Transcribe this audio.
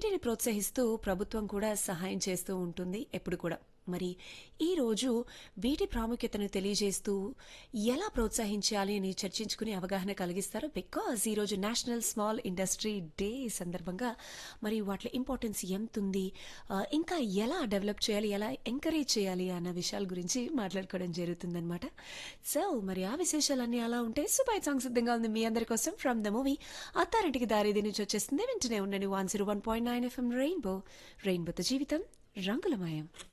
వీటిని ప్రోత్సహిస్తూ ప్రభుత్వం కూడా సహాయం చేస్తూ ఉంటుంది ఎప్పుడు కూడా మరి ఈ రోజు వీటి ప్రాముఖ్యతను తెలియజేస్తూ ఎలా ప్రోత్సహించాలి అని చర్చించుకుని అవగాహన కలిగిస్తారు బికాజ్ ఈరోజు నేషనల్ స్మాల్ ఇండస్ట్రీ డే సందర్భంగా మరి వాటి ఇంపార్టెన్స్ ఎంత ఉంది ఆ, ఇంకా ఎలా డెవలప్ చేయాలి ఎలా ఎంకరేజ్ చేయాలి అన్న విషయాల గురించి మాట్లాడుకోవడం జరుగుతుందన్నమాట సో మరి ఆ విశేషాలన్నీ అలా ఉంటే సూపర్ సాంగ్ సిద్ధంగా ఉంది మీ అందరి కోసం from the movie Attarintiki Daredi నుంచి వచ్చేస్తుంది వింటూనే ఉండండి one zero one point nine FM rainbow రెయిన్బోతో జీవితం రంగులమయం